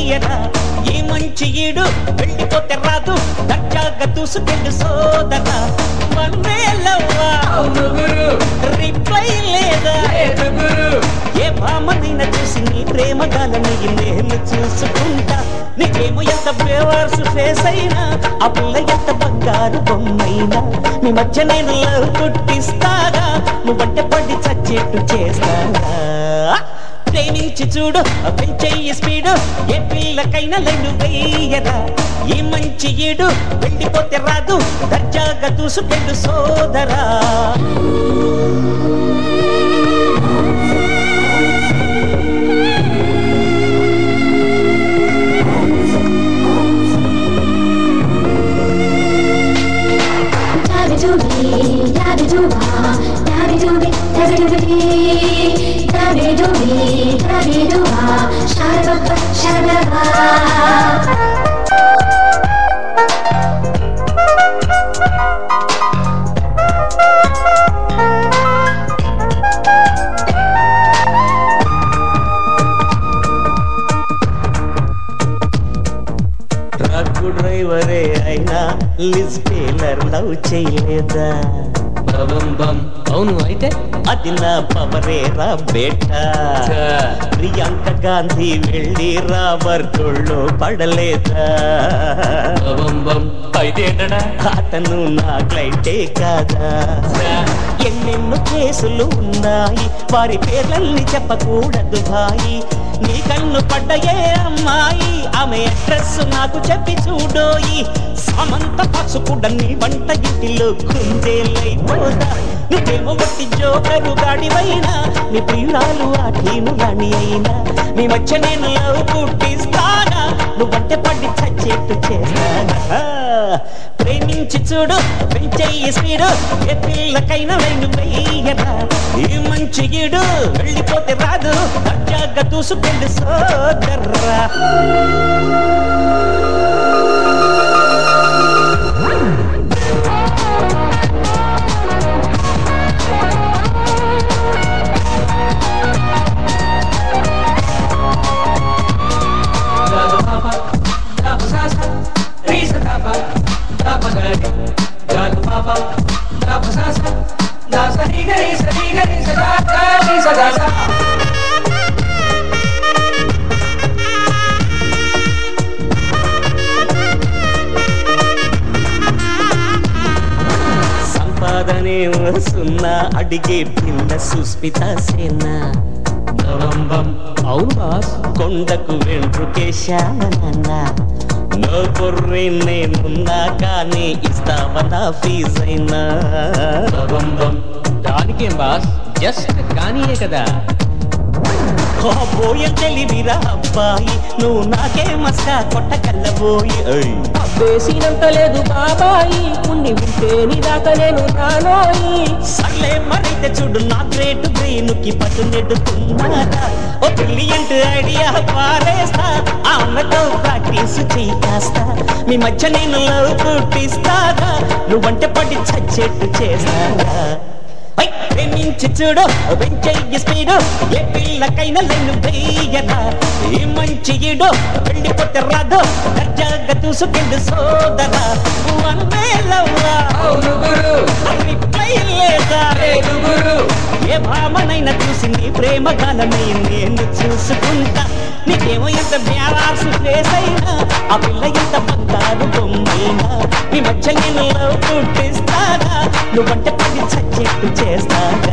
వెయ్యరా ఈ మంచి ఈడు వెళ్ళిపోతే రాదు దర్జాగా దూసుకెళ్ళు సోదరా వన్నేళ్ళవ్వా అవును గురు రిప్లై లేదా లేదు గురు ఏ భామనైనా చూసి నీ ప్రేమ గాలని నేను చూసుకుంటా నీకేమో ఎంత బేవార్సు ఫేస్ అయినా ఆ పిల్ల ఎంత బంగారు బొమ్మైనా మీ మధ్య నేను లవ్ పుట్టిస్తాగా నువ్వంటే పడి చచ్చేట్టు చేస్తాగా ప్రేమించి చూడు పెంచెయ్యి స్పీడు ఏ పిల్లకైనా లైను వెయ్యరా ఈ మంచి ఈడు వెళ్ళిపోతే రాదు దర్జాగా దూసుకెళ్ళు సోదరా Dabby dooby, dabby dooba, dabby dooby, dabby dooby, dabby dooby, dabby dooba, shabba shabba. Truck డ్రైవరే అయినా లిజ్ టేలర్ లవ్ చేయలేదా బం బం అవును అయితే అది నా పవరేరా బేటా ఛా. ప్రియాంక గాంధీ వెళ్ళి రాబర్తోళ్ళు పడలేదా బం బం అయితే ఏంటడా అతను నా క్లైంటే కాదా ఎన్నెన్నో కేసులు ఉన్నాయి వారి పేర్లన్నీ చెప్పకూడదు భాయి నీ కన్ను పడ్డయే అమ్మాయి ఆమె అడ్రస్ నాకు చెప్పి చూడోయి సమంత పక్షు కూడా నీ వంట ఇంటిలో కుందేలైపోదా నువ్వేమో వట్టి జోకరు గాడివైనా నీ ప్రియురాలు ఆ టీను రాణి అయినా నీ మధ్య నేను లవ్ పుట్టిస్తానా నువ్వంటే పడి చచ్చేట్టు చేస్తానా ప్రేమించి చూడు పెంచయ్యి స్పీడు ఏ పిల్లకైనా వెన్ను వెయ్యరా ఈ మంచి గీడు వెళ్ళిపోతే రాదు దర్జాగా దూసుకెళ్ళి సోదర్రా Dapa papa, dapa sasa, risa dapa, dapa gari. Dapa papa, dapa sasa, dasa riga risa riga risa dasa risa dasa. సంపాదనే సున్నా అడిగే పిల్ల సుస్మిత సేనా బం బం అవును బాస్ కొండకు వెంట్రుకేశావనన్న నో కొర్రే నేనున్నా కానీ ఇస్తావనా ఫీజైనా బం బం దానికేం బాస్ జస్ట్ కానీయే కదా పోయ తెలివిరా అబ్బాయి నువ్వు నాకే మస్కా కొట్టగల్లబోయి ఐ. వేసినంత లేదు బాబాయి ఉండి ఉంటే నీ దాకా నేను రానోయి సర్లే మరైతే చూడు నా గ్రేట్ బ్రెయిన్కి పట్టు నెడుతున్నారా ఓ బ్రిలియంట్ ఐడియా పారేస్తా ఆమెతో ప్రాక్టీస్ చేయి కాస్త మీ మధ్య నేను లవ్ పుట్టిస్తాగా నువ్వంటే పడి చచ్చేట్టు చేస్తాగా పై ప్రేమించి చూడు పెంచయ్యి స్పీడు ఏ పిల్లకైనా లైన్ వెయ్యరా ఈ మంచి ఈడు వెళ్ళిపోతే రాదు దర్జాగా దూసుకెళ్ళు సోదరా వన్ వేలవ్వా అవును గురు రిప్లై లేదా లేదు గురు ఏ భామనైనా చూసి నీ ప్రేమ గాలమై నేను చూసుకుంటా నీకేమో ఎంత బ్యారాసు ఫేస్ అయినా ఆ పిల్ల ఎంత బంగారు బొమ్మైనా నీ మధ్య నేను లవ్ పుట్టిస్తానా నువ్వంటే పది చచ్చేట్టు చేస్తానా